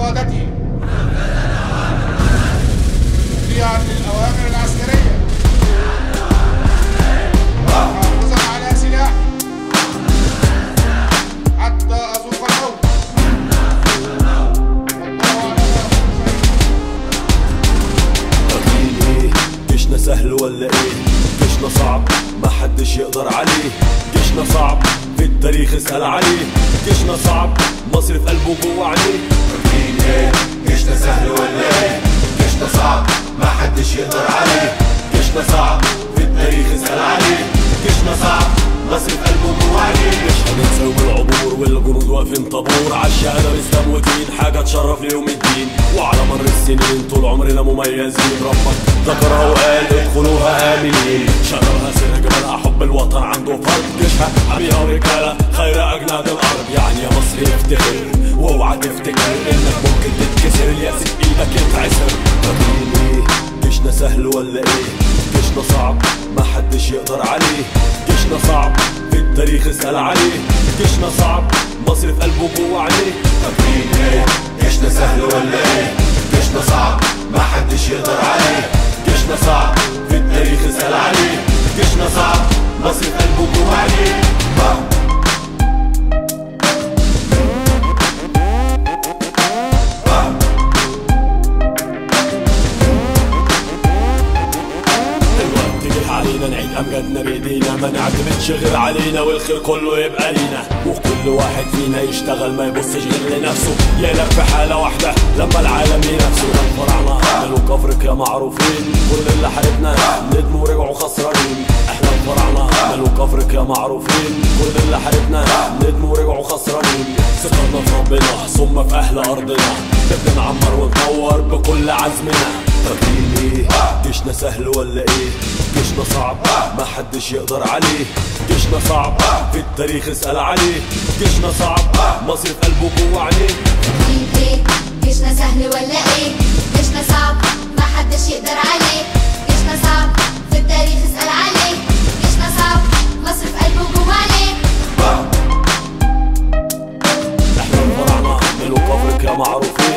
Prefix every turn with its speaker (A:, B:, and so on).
A: قادته مطيعا للأوامر العسكرية محافظا على سلاحي حتى أذوق الموت والله على ما أقول شهيد.
B: فاكرين ايه جيشنا سهل ولا ايه جيشنا صعب ما حدش يقدر عليه جيشنا صعب في التاريخ اسأل عليه جيشنا صعب مصر في قلبه جوه عينيه
C: فاكرين ايه جيشنا سهل ولا ايه جيشنا صعب ما حدش يقدر عليه
B: جيشنا صعب في التاريخ اسأل عليه جيشنا صعب مصر في قلبه جوه عينيه مش هننسى يوم العبور والجنود واقفين طابور عالشهادة باسلام ودين حاجة تشرف ليوم الدين وعلى مر السنين طول عمرنا مميزين ربك ذكرها وقال ادخلوها آمنين شرها سر جبلها حب الوطن عنده فرد جيشها حميها ورجالة خير أجناد الأرض يعني يا مصر افتخر واوعى تفتكر انك ممكن تتكسر اليأس في ايدك يتعسر فاكرين ايه جيشنا سهل ولا ايه جيشنا صعب ما حدش يقدر عليه جيشنا صعب في التاريخ اسأل عليه جيشنا صعب مصر في قلبه جوه عينيه
C: فاكرين ايه جيشنا سهل ولا ايه جيشنا صعب ما حدش يقدر عليه
B: جيشنا صعب في التاريخ اسأل عليه جيشنا صعب مصر في قلبه جوه عينيه الوقت جه علينا نعيد امجادنا بايدينا ما نعتمدش غير علينا والخير كله يبقى لينا وكل واحد فينا يشتغل ما يبصش غير لنفسه يقلق في حاله واحده لما العالم ينافسه الفراعنه ملوك افريقيا معروفين كل اللي حاربنا ندموا ورجعوا خسرانين احنا الفراعنه ملوك افريقيا معروفين كل اللي حاربنا ندموا ورجعوا خسرانين ثقتنا في ربنا ثم في اهل ارضنا نبدا نعمر ونطور بكل عزمنا فاكرين ايه جيشنا سهل ولا ايه جيشنا صعب ما حدش يقدر عليه جيشنا صعب في التاريخ اسأل عليه جيشنا صعب مصر في قلبه جوه عينيه
D: فاكرين ايه جيشنا سهل ولا ايه جيشنا صعب ما حدش يقدر عليه جيشنا صعب في التاريخ اسأل عليه جيشنا صعب مصر في قلبه جوه عليه
B: احنا الفراعنه ملوك افريقيا معروفين